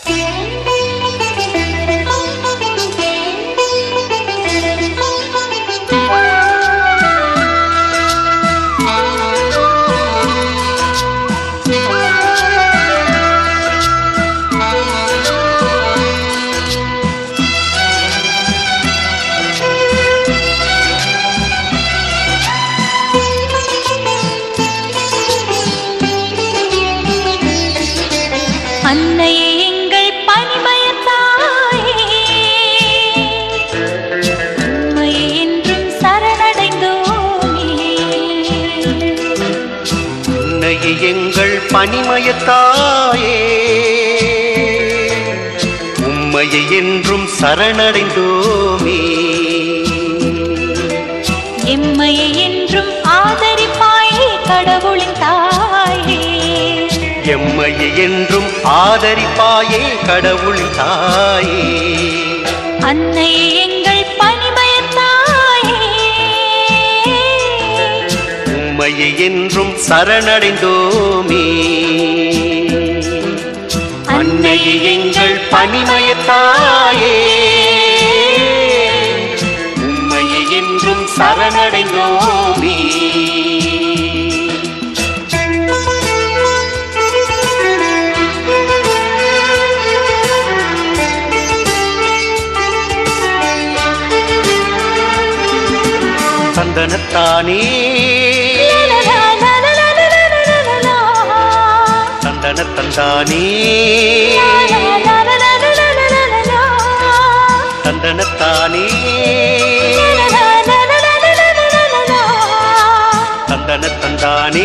அன்னையே எங்கள் பனிமயத்தாயே உம்மையே என்றும் சரணடைந்தோமே உன்னையே எங்கள் பனிமயத்தாயே உம்மையை என்றும் சரணடைந்தோமே எம்மையை என்றும் ஆதரிப்பாயே கடவுளின் தாயே எம்மையை என்றும் ஆதரிப்பாயே கடவுளின் தாயே அன்னையே எங்கள் பனிமயத்தாயே உம்மையை என்றும் சரணடைந்தோமே அன்னையே எங்கள் பனிமயத்தாயே உம்மையை என்றும் சரணடைந்தோமே சந்தனத்தானே சந்தன தந்தானே சந்தனத்தானே சந்தன தந்தானே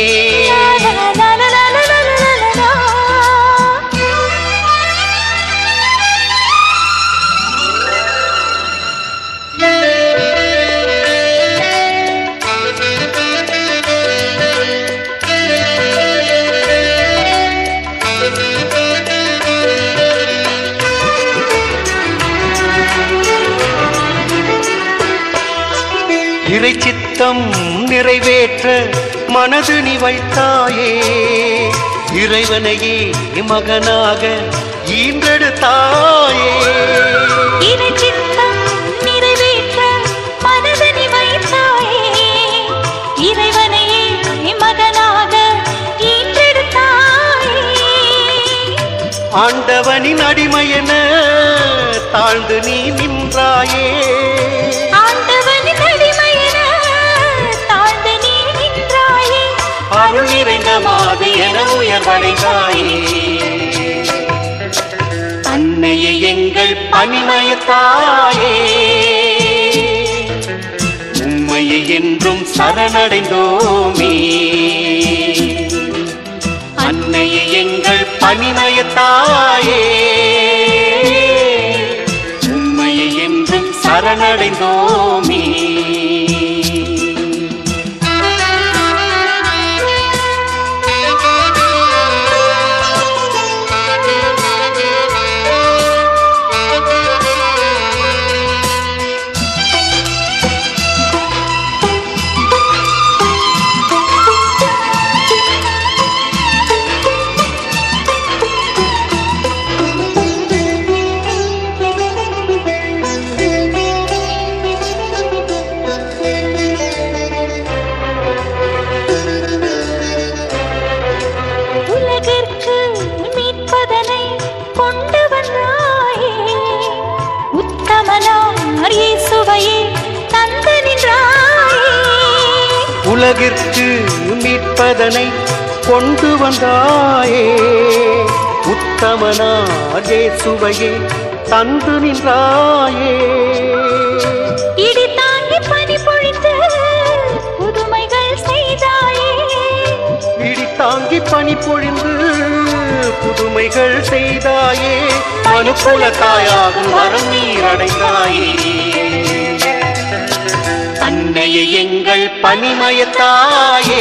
இறை சித்தம் நிறைவேற்ற மனது நீ வைத்தாயே இறைவனையே மகனாக ஈன்றெடுத்தாயே இறை சித்தம் நிறைவேற்ற மனதனி வைத்தாயே இறைவனையே மகனாக ஈன்றெடுத்தாயே ஆண்டவனின் அடிமையென தாழ்ந்து நீ நின்றாயே ஆண்டவனின் அடிமையென தாழ்ந்து நீ நின்றாயே அருள் நிறைந்த மாது என உயர்வடைந்தாயே அன்னையே எங்கள் பனிமயத்தாயே உம்மையை என்றும் சரணடைந்தோமே அன்னையே எங்கள் பனிமயத்தாயே உம்மையை என்றும் சரணடைந்தோமே உலகிற்கு மீட்பதனை கொண்டு வந்தாயே உத்தமனார் இயேசுவையே தந்து நின்றாயே உலகிற்கு மீட்பதனை கொண்டு வந்தாயே உத்தமனாயே சுவையே தந்து நின்றாயே இடி தாங்கி பனி பொழிந்து புதுமைகள் செய்தாயே இடி தாங்கி பனி பொழிந்து புதுமைகள் செய்தாயே மனுக்குல தாயாகும் வரம் நீரடைந்தாயே அன்னையே எங்கள் பனிமயத்தாயே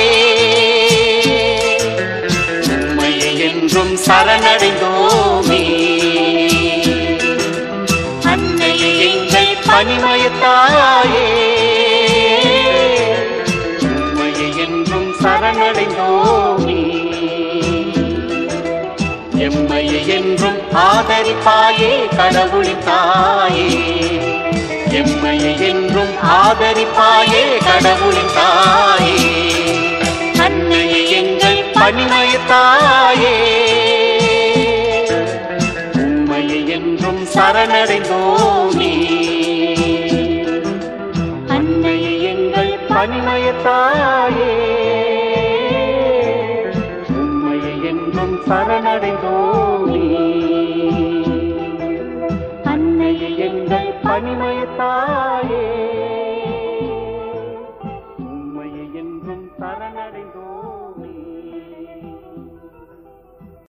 உம்மையை என்றும் சரணடைந்தோமே அன்னையே எங்கள் பனிமயத்தாயே உம்மையை என்றும் சரணடைந்தோமே எம்மையை என்றும் என்றும் ஆதரிப்பாயே கடவுளின் தாயே எம்மையை என்றும் ஆதரிப்பாயே கடவுளின் தாயே அன்னையை எங்கள் பணிமய தாயே உம்மையை என்றும் சரணடைந்தோமே அன்னையை எங்கள் பணிமய தாயே உம்மையை என்றும் சரணடைந்தோமே அன்னையை எங்கள் பணிமய தாயே